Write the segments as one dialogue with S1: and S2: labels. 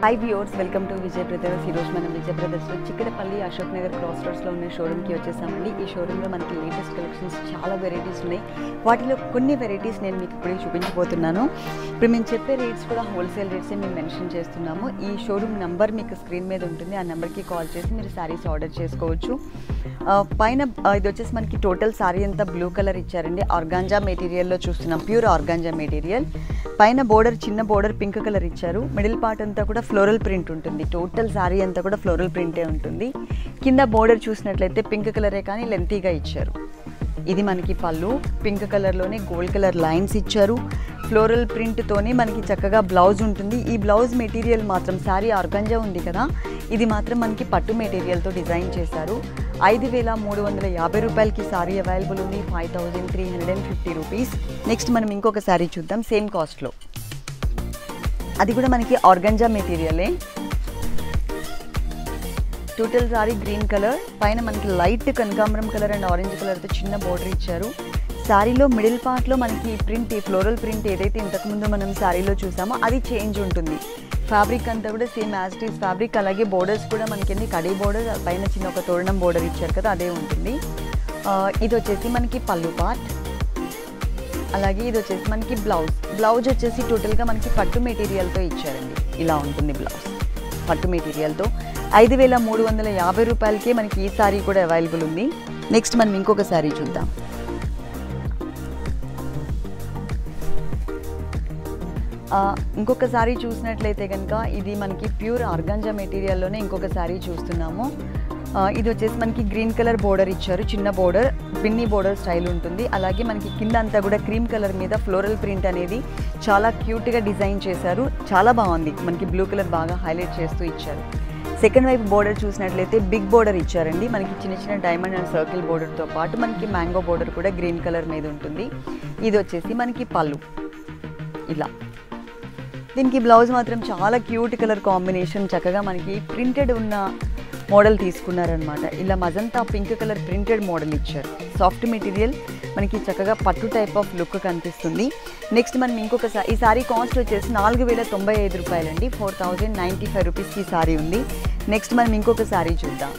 S1: hi viewers welcome to Vijay brothers ఈరోజు మనం విజయ్ బ్రదర్స్లో చిక్కడపల్లి అశోక్ నగర్ క్రాస్ రోడ్స్లో ఉన్న షోరూమ్కి వచ్చేసామండి ఈ షోరూంలో మనకి లేటెస్ట్ కలెక్షన్స్ చాలా వెరైటీస్ ఉన్నాయి వాటిలో కొన్ని వెరైటీస్ నేను మీకు ఇప్పుడే చూపించబోతున్నాను ఇప్పుడు మేము చెప్పే రేట్స్ కూడా హోల్సేల్ రేట్సే మేము మెన్షన్ చేస్తున్నాము ఈ షోరూమ్ నంబర్ మీకు స్క్రీన్ మీద ఉంటుంది ఆ నెంబర్కి కాల్ చేసి మీరు శారీస్ ఆర్డర్ చేసుకోవచ్చు ఆ, పైన ఆ, ఇది వచ్చేసి మనకి టోటల్ శారీ అంతా బ్లూ కలర్ ఇచ్చారండి ఆర్గాంజా మెటీరియల్లో చూస్తున్నాం ప్యూర్ ఆర్గాంజా మెటీరియల్ పైన బోర్డర్ చిన్న బోర్డర్ పింక్ కలర్ ఇచ్చారు మిడిల్ పార్ట్ అంతా కూడా ఫ్లోరల్ ప్రింట్ ఉంటుంది టోటల్ శారీ అంతా కూడా ఫ్లోరల్ ప్రింటే ఉంటుంది కింద బోర్డర్ చూసినట్లయితే పింక్ కలరే కానీ లెంతీగా ఇచ్చారు ఇది మనకి పళ్ళు పింక్ కలర్లోనే గోల్డ్ కలర్ లైన్స్ ఇచ్చారు ఫ్లోరల్ ప్రింట్తోనే మనకి చక్కగా బ్లౌజ్ ఉంటుంది ఈ బ్లౌజ్ మెటీరియల్ మాత్రం శారీ ఆర్గంజా ఉంది కదా ఇది మాత్రం మనకి పట్టు మెటీరియల్తో డిజైన్ చేశారు ఐదు వేల మూడు వందల యాభై రూపాయలకి శారీ అవైలబుల్ ఉంది five thousand three hundred and fifty rupees next మనం ఇంకొక శారీ చూద్దాం సేమ్ కాస్ట్లో అది కూడా మనకి ఆర్గంజా మెటీరియలే టోటల్ సారీ గ్రీన్ కలర్ పైన మనకి లైట్ కనకాంబరం కలర్ అండ్ ఆరెంజ్ కలర్తో చిన్న బోర్డర్ ఇచ్చారు శారీలో మిడిల్ పార్ట్లో మనకి ఈ ప్రింట్ ఈ ఫ్లోరల్ ప్రింట్ ఏదైతే ఇంతకుముందు మనం శారీలో చూసామో అది చేంజ్ ఉంటుంది ఫ్యాబ్రిక్ అంతా కూడా same as it is fabric అలాగే బోర్డర్స్ కూడా మనకి కడీ బోర్డర్ పైన చిన్న ఒక తోరణం బోర్డర్ ఇచ్చారు కదా అదే ఉంటుంది ఆ, ఇది వచ్చేసి మనకి పళ్ళు పార్ట్ అలాగే ఇది వచ్చేసి మనకి బ్లౌజ్ బ్లౌజ్ వచ్చేసి టోటల్గా మనకి పట్టు మెటీరియల్తో ఇచ్చారండి ఇలా ఉంటుంది బ్లౌజ్ పట్టు మెటీరియల్తో ఐదు వేల మూడు వందల యాభై రూపాయలకే మనకి ఈ సారీ కూడా అవైలబుల్ ఉంది నెక్స్ట్ మనం ఇంకొక సారీ చూద్దాం ఆ, ఇంకొక సారీ చూసినట్లయితే కనుక ఇది మనకి ప్యూర్ ఆర్గంజా మెటీరియల్లోనే ఇంకొక సారీ చూస్తున్నాము ఆ, ఇది వచ్చేసి మనకి గ్రీన్ కలర్ బోర్డర్ ఇచ్చారు చిన్న బోర్డర్ బిన్ని బోర్డర్ స్టైల్ ఉంటుంది అలాగే మనకి కింద అంతా కూడా క్రీమ్ కలర్ మీద ఫ్లోరల్ ప్రింట్ అనేది చాలా క్యూట్గా డిజైన్ చేశారు చాలా బాగుంది మనకి బ్లూ కలర్ బాగా హైలైట్ చేస్తూ ఇచ్చారు సెకండ్ వైపు బోర్డర్ చూసినట్లయితే బిగ్ బోర్డర్ ఇచ్చారండి మనకి చిన్న చిన్న డైమండ్ అండ్ సర్కిల్ బోర్డర్తో పాటు మనకి మ్యాంగో బోర్డర్ కూడా గ్రీన్ కలర్ మీద ఉంటుంది ఇది వచ్చేసి మనకి పళ్ళు ఇలా దీనికి బ్లౌజ్ మాత్రం చాలా క్యూట్ కలర్ కాంబినేషన్ చక్కగా మనకి ప్రింటెడ్ ఉన్న మోడల్ తీసుకున్నారనమాట ఇలా magenta pink colour printed model ఇచ్చారు సాఫ్ట్ మెటీరియల్ మనకి చక్కగా పట్టు టైప్ ఆఫ్ లుక్ కనిపిస్తుంది నెక్స్ట్ మనం ఇంకొక సా- ఈ సారీ కాస్ట్ వచ్చేసి నాలుగు వేల తొంభై ఐదు రూపాయలండి ఫోర్ థౌజండ్ నైంటీ ఫైవ్ రూపీస్కి ఈ సారీ ఉంది నెక్స్ట్ మనం ఇంకొక సారీ చూద్దాం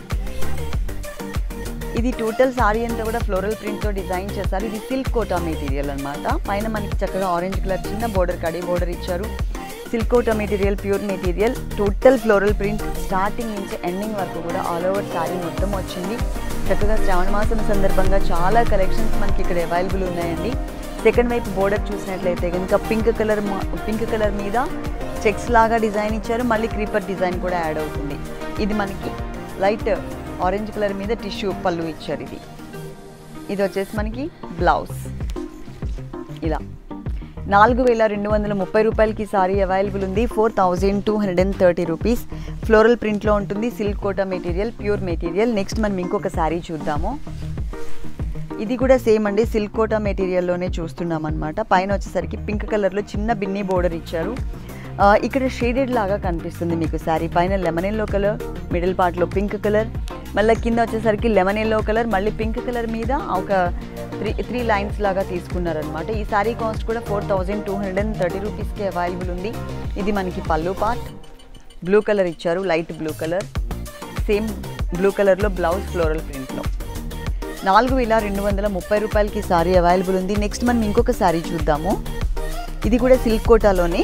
S1: ఇది టోటల్ సారీ అంతా కూడా ఫ్లోరల్ ప్రింట్తో డిజైన్ చేశారు ఇది సిల్క్ కోటా మెటీరియల్ అన్నమాట పైన మనకి చక్కగా ఆరెంజ్ కలర్ చిన్న బోర్డర్ కడి బోర్డర్ ఇచ్చారు silk Kota material pure material total floral print starting నుంచి ఎండింగ్ వరకు కూడా ఆల్ ఓవర్ సారీ మొత్తం వచ్చింది చక్కగా శ్రావణ మాసం సందర్భంగా చాలా కలెక్షన్స్ మనకి ఇక్కడ అవైలబుల్ ఉన్నాయండి సెకండ్ వైపు బోర్డర్ చూసినట్లయితే కనుక పింక్ కలర్ పింక్ కలర్ మీద చెక్స్ లాగా డిజైన్ ఇచ్చారు మళ్ళీ క్రీపర్ డిజైన్ కూడా యాడ్ అవుతుంది ఇది మనకి లైట్ ఆరెంజ్ కలర్ మీద టిష్యూ పళ్ళు ఇచ్చారు ఇది ఇది వచ్చేసి మనకి బ్లౌజ్ ఇలా నాలుగు వేల రెండు వందల ముప్పై రూపాయలకి సారీ అవైలబుల్ ఉంది four thousand two hundred and thirty rupees floral ప్రింట్లో ఉంటుంది silk Kota material pure material next మనం ఇంకొక శారీ చూద్దాము ఇది కూడా సేమ్ అండి సిల్క్ కోటా మెటీరియల్లోనే చూస్తున్నాం అనమాట పైన వచ్చేసరికి పింక్ కలర్లో చిన్న బిన్నీ బోర్డర్ ఇచ్చారు ఆ, ఇక్కడ షేడెడ్ లాగా కనిపిస్తుంది మీకు శారీ పైన లెమన్ ఎల్లో కలర్ మిడిల్ పార్ట్లో పింక్ కలర్ మళ్ళీ కింద వచ్చేసరికి లెమన్ ఎల్లో కలర్ మళ్ళీ పింక్ కలర్ మీద ఒక త్రీ త్రీ లైన్స్ లాగా తీసుకున్నారనమాట ఈ శారీ కాస్ట్ కూడా four thousand two hundred and thirty రూపీస్కి అవైలబుల్ ఉంది ఇది మనకి పళ్ళు పార్ట్ బ్లూ కలర్ ఇచ్చారు light blue colour same blue కలర్లో బ్లౌజ్ ఫ్లోరల్ ప్రింట్లో నాలుగు వేల రెండు వందల ముప్పై రూపాయలకి సారీ అవైలబుల్ ఉంది నెక్స్ట్ మనం ఇంకొక సారీ చూద్దాము ఇది కూడా సిల్క్ కోటాలోనే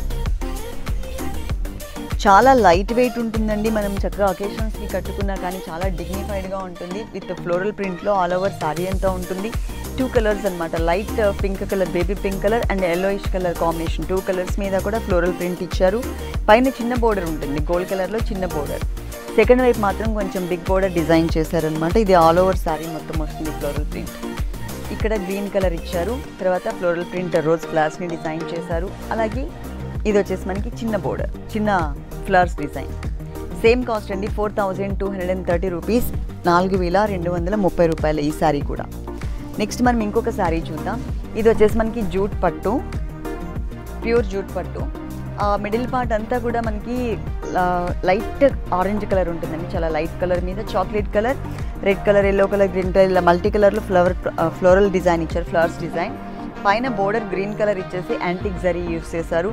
S1: చాలా లైట్ వెయిట్ ఉంటుందండి మనం చక్కగా ఒకేషన్స్కి కట్టుకున్నా కానీ చాలా డిగ్నిఫైడ్గా ఉంటుంది విత్ ఫ్లోరల్ ప్రింట్లో ఆల్ ఓవర్ సారీ అంతా ఉంటుంది టూ కలర్స్ అనమాట light pink colour baby pink colour and yellowish colour combination two colours మీద కూడా ఫ్లోరల్ ప్రింట్ ఇచ్చారు పైన చిన్న బోర్డర్ ఉంటుంది గోల్డ్ కలర్లో చిన్న బోర్డర్ సెకండ్ వైపు మాత్రం కొంచెం బిగ్ బోర్డర్ డిజైన్ చేశారనమాట ఇది ఆల్ ఓవర్ సారీ మొత్తం వస్తుంది ఫ్లోరల్ ప్రింట్ ఇక్కడ గ్రీన్ కలర్ ఇచ్చారు తర్వాత ఫ్లోరల్ ప్రింట్ రోజ్ ఫ్లవర్స్ని డిజైన్ చేశారు అలాగే ఇది వచ్చేసి మనకి చిన్న బోర్డర్ చిన్న ఫ్లవర్స్ డిజైన్ సేమ్ కాస్ట్ అండి four thousand two hundred and thirty rupees నాలుగు వేల రెండు వందల ముప్పై రూపాయలు ఈ సారీ కూడా నెక్స్ట్ మనం ఇంకొక సారీ చూద్దాం ఇది వచ్చేసి మనకి జూట్ పట్టు ప్యూర్ జూట్ పట్టు ఆ మిడిల్ పార్ట్ అంతా కూడా మనకి లైట్ ఆరెంజ్ కలర్ ఉంటుందండి చాలా లైట్ కలర్ మీద chocolate colour red colour yellow colour green colour ఇలా మల్టీ కలర్లో ఫ్లవర్ ఫ్లోరల్ డిజైన్ ఇచ్చారు ఫ్లవర్స్ డిజైన్ పైన బోర్డర్ గ్రీన్ కలర్ ఇచ్చేసి యాంటిక్ జరీ యూస్ చేశారు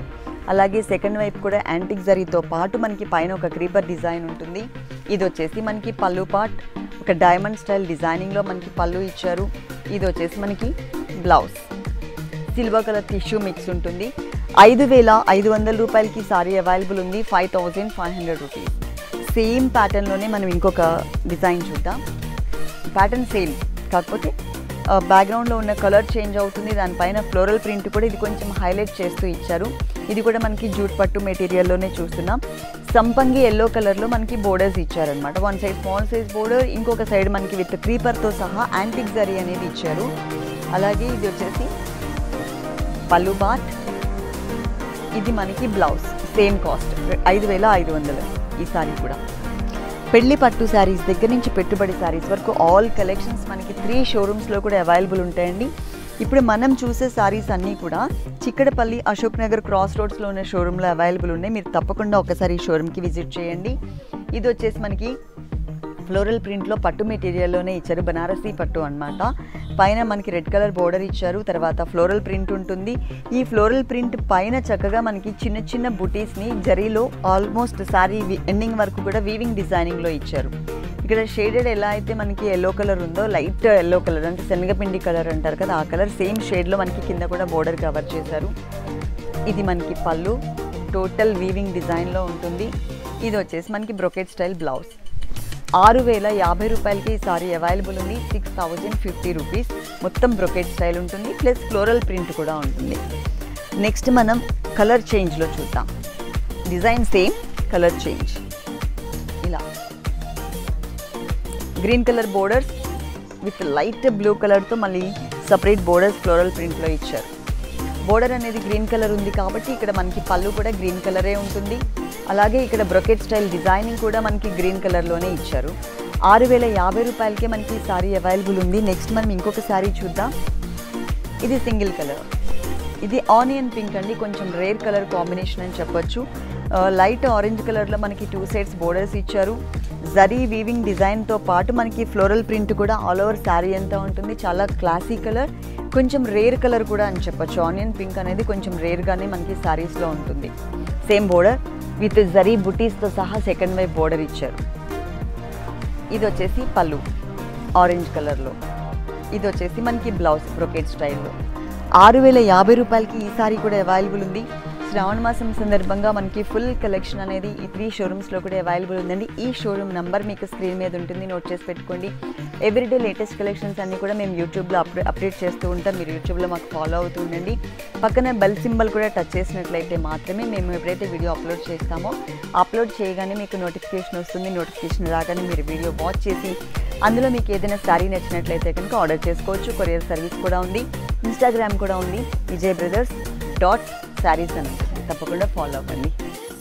S1: అలాగే సెకండ్ వైపు కూడా యాంటిక్ జరీతో పాటు మనకి పైన ఒక క్రీపర్ డిజైన్ ఉంటుంది ఇది వచ్చేసి మనకి పళ్ళు పార్ట్ ఒక డైమండ్ స్టైల్ డిజైనింగ్లో మనకి పళ్ళు ఇచ్చారు ఇది వచ్చేసి మనకి blouse silver colour tissue mix ఉంటుంది ఐదు వేల ఐదు వందల రూపాయలకి సారీ అవైలబుల్ ఉంది five thousand five hundred rupees same ప్యాటర్న్లోనే మనం ఇంకొక డిజైన్ చూద్దాం ప్యాటర్న్ సేమ్ కాకపోతే బ్యాక్గ్రౌండ్లో ఉన్న కలర్ చేంజ్ అవుతుంది దానిపైన ఫ్లోరల్ ప్రింట్ కూడా ఇది కొంచెం హైలైట్ చేస్తూ ఇచ్చారు ఇది కూడా మనకి జూట్ పట్టు మెటీరియల్లోనే చూస్తున్నాం సంపంగి ఎల్లో కలర్లో మనకి బోర్డర్స్ ఇచ్చారనమాట one side small size border ఇంకొక సైడ్ మనకి విత్ క్రీపర్తో సహా యాంటిక్ జరీ అనేది ఇచ్చారు అలాగే ఇది వచ్చేసి పళ్ళు బాట్ ఇది మనకి బ్లౌజ్ సేమ్ కాస్ట్ ఐదు వేల ఐదు వందలు ఈ సారీ కూడా పెళ్లి పట్టు శారీస్ దగ్గర నుంచి పెట్టుబడి శారీస్ వరకు ఆల్ కలెక్షన్స్ మనకి త్రీ షోరూమ్స్లో కూడా అవైలబుల్ ఉంటాయండి ఇప్పుడు మనం చూసే శారీస్ అన్నీ కూడా చిక్కడపల్లి అశోక్ నగర్ క్రాస్ రోడ్స్లో ఉన్న షోరూంలో అవైలబుల్ ఉన్నాయి మీరు తప్పకుండా ఒకసారి ఈ షోరూమ్కి విజిట్ చేయండి ఇది వచ్చేసి మనకి ఫ్లోరల్ ప్రింట్లో పట్టు మెటీరియల్లోనే ఇచ్చారు బనారసీ పట్టు అన్నమాట పైన మనకి రెడ్ కలర్ బోర్డర్ ఇచ్చారు తర్వాత ఫ్లోరల్ ప్రింట్ ఉంటుంది ఈ ఫ్లోరల్ ప్రింట్ పైన చక్కగా మనకి చిన్న చిన్న బుటీస్ని జరీలో ఆల్మోస్ట్ శారీ ఎండింగ్ వరకు కూడా వీవింగ్ డిజైనింగ్లో ఇచ్చారు ఇక్కడ షేడెడ్ ఎలా అయితే మనకి ఎల్లో కలర్ ఉందో లైట్ ఎల్లో కలర్ అంటే శనగపిండి కలర్ అంటారు కదా ఆ కలర్ సేమ్ షేడ్లో మనకి కింద కూడా బోర్డర్ కవర్ చేశారు ఇది మనకి పళ్ళు టోటల్ వీవింగ్ డిజైన్లో ఉంటుంది ఇది వచ్చేసి మనకి బ్రొకెట్ స్టైల్ బ్లౌజ్ ఆరు వేల యాభై రూపాయలకి ఈ సారీ అవైలబుల్ ఉంది సిక్స్ థౌజండ్ ఫిఫ్టీ రూపీస్ మొత్తం బ్రొకెట్ స్టైల్ ఉంటుంది ప్లస్ ఫ్లోరల్ ప్రింట్ కూడా ఉంటుంది నెక్స్ట్ మనం కలర్ చేంజ్లో చూద్దాం డిజైన్ సేమ్ కలర్ చేంజ్ ఇలా green colour borders with light blue కలర్తో మళ్ళీ సపరేట్ బోర్డర్స్ ఫ్లోరల్ ప్రింట్లో ఇచ్చారు బోర్డర్ అనేది గ్రీన్ కలర్ ఉంది కాబట్టి ఇక్కడ మనకి పళ్ళు కూడా గ్రీన్ కలరే ఉంటుంది అలాగే ఇక్కడ బ్రొకెట్ స్టైల్ డిజైనింగ్ కూడా మనకి గ్రీన్ కలర్లోనే ఇచ్చారు ఆరు వేల యాభై రూపాయలకే మనకి ఈ సారీ అవైలబుల్ ఉంది నెక్స్ట్ మనం ఇంకొక సారీ చూద్దాం ఇది సింగిల్ కలర్ ఇది ఆనియన్ పింక్ అండి కొంచెం రేర్ కలర్ కాంబినేషన్ అని చెప్పొచ్చు ఆ, లైట్ ఆరెంజ్ కలర్లో మనకి టూ సైడ్స్ బోర్డర్స్ ఇచ్చారు జరీ వీవింగ్ డిజైన్తో పాటు మనకి ఫ్లోరల్ ప్రింట్ కూడా ఆల్ ఓవర్ శారీ అంతా ఉంటుంది చాలా క్లాసీ కలర్ కొంచెం రేర్ కలర్ కూడా అని చెప్పొచ్చు ఆనియన్ పింక్ అనేది కొంచెం రేర్గానే మనకి శారీస్లో ఉంటుంది సేమ్ బోర్డర్ విత్ జరీ బుటీస్తో సహా సెకండ్ వైపు బోర్డర్ ఇచ్చారు ఇది వచ్చేసి పళ్ళు ఆరెంజ్ కలర్లో ఇది వచ్చేసి మనకి బ్లౌజ్ బ్రొకెట్ స్టైల్లో ఆరు వేల యాభై రూపాయలకి ఈ సారీ కూడా అవైలబుల్ ఉంది శ్రావణ మాసం సందర్భంగా మనకి ఫుల్ కలెక్షన్ అనేది ఈ త్రీ షోరూమ్స్లో కూడా అవైలబుల్ ఉందండి ఈ షోరూమ్ నంబర్ మీకు స్క్రీన్ మీద ఉంటుంది నోట్ చేసి పెట్టుకోండి ఎవ్రీడే లేటెస్ట్ కలెక్షన్స్ అన్నీ కూడా మేము యూట్యూబ్లో అప్డే అప్డేట్ చేస్తూ ఉంటాం మీరు యూట్యూబ్లో మాకు ఫాలో అవుతూ ఉండండి పక్కన బెల్ సింబల్ కూడా టచ్ చేసినట్లయితే మాత్రమే మేము ఎప్పుడైతే వీడియో అప్లోడ్ చేస్తామో అప్లోడ్ చేయగానే మీకు నోటిఫికేషన్ వస్తుంది నోటిఫికేషన్ రాగానే మీరు వీడియో వాచ్ చేసి అందులో మీకు ఏదైనా శారీ నచ్చినట్లయితే కనుక ఆర్డర్ చేసుకోవచ్చు కొరియర్ సర్వీస్ కూడా ఉంది ఇన్స్టాగ్రామ్ కూడా ఉంది విజయ్ బ్రదర్స్ డాట్ శారీస్ అని ఉంటుంది తప్పకుండా ఫాలో అవ్వండి